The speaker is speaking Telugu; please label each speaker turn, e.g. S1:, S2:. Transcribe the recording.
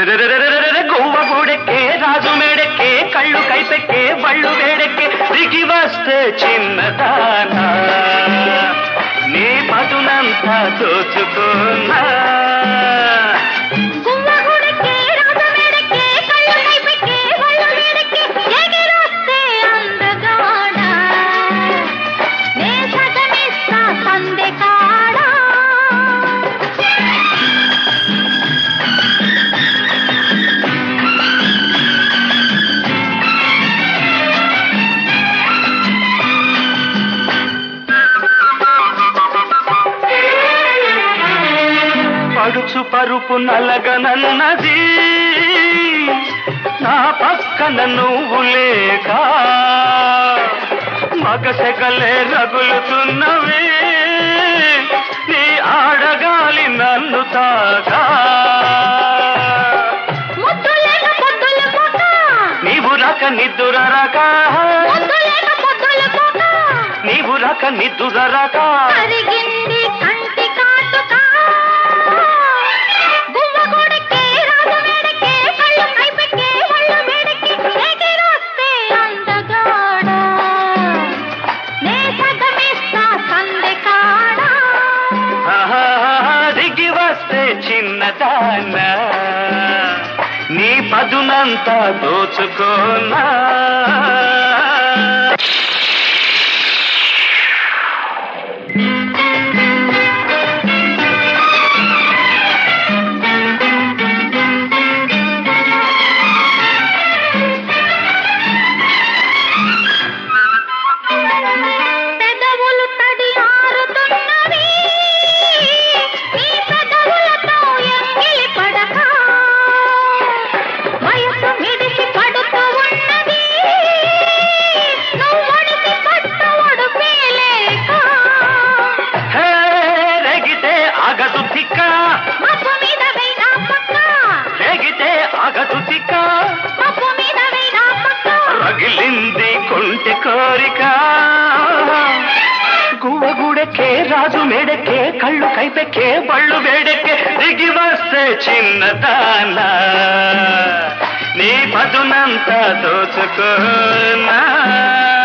S1: రెరెరెరెరెరెరె గువ్వ గూడెక్కే రాజు మేడెక్కే కళ్ళు కైపెక్కే బళ్ళు వేడెక్కే దిగి వస్తే చిన్నదానా నీ పదునంతా దోచుకున్నా
S2: గువ్వగుడికే రాజమేడకే కళ్ళు కైపెక్కే వళ్ళు వేడెక్కే ఎగిరొస్తే అందగాడ నే సగమిస్తా సందె కాడా
S1: పడుచు పరుపు నలగనన్నది నా పక్కన నువ్వు లేక మగసెగలే రగులుతున్నవి నీ ఆడగాలి నన్ను తాగా
S2: ముద్దు లేక పొద్దుల పూట
S1: నీవు రక నిద్దుర రక
S2: ముద్దు లేక పొద్దుల పూట
S1: నీవు రక నిద్దుర రక
S2: కరిగింది కంటి కాటుక గువ్వగుడికే రాజమేడకే కళ్ళు కైపెక్కే వళ్ళు వేడెక్కే ఎగిరొస్తే అందగాడ నే సగమిస్తా సందె కాడా
S1: ఆహా, దిగి వస్తే చిన్నదాన నీ పదునంతా దోచుకోనా
S2: పెదవులు తడి ఆరుతున్నవి నీ పెదవులతో ఎంగిలి పడక వయసు మిడిసి పడుతూ ఉన్నది నువ్వొడిసి పట్టు ఒడుపేలేక
S1: హే, రేగితే అగదు తిక్క
S2: మబ్బు మీద వేనా పక్క
S1: రేగితే అగదు తిక్క
S2: మబ్బు మీద వేనా పక్క
S1: రగిలింది కొంటె కోరిక గువ్వగూడెక్కే రాజు మేడెక్కే కళ్ళు కైపెక్కే బళ్ళు వేడెక్కే దిగి వస్తే చిన్నదాన నీ పదునంతా దోచుకోనా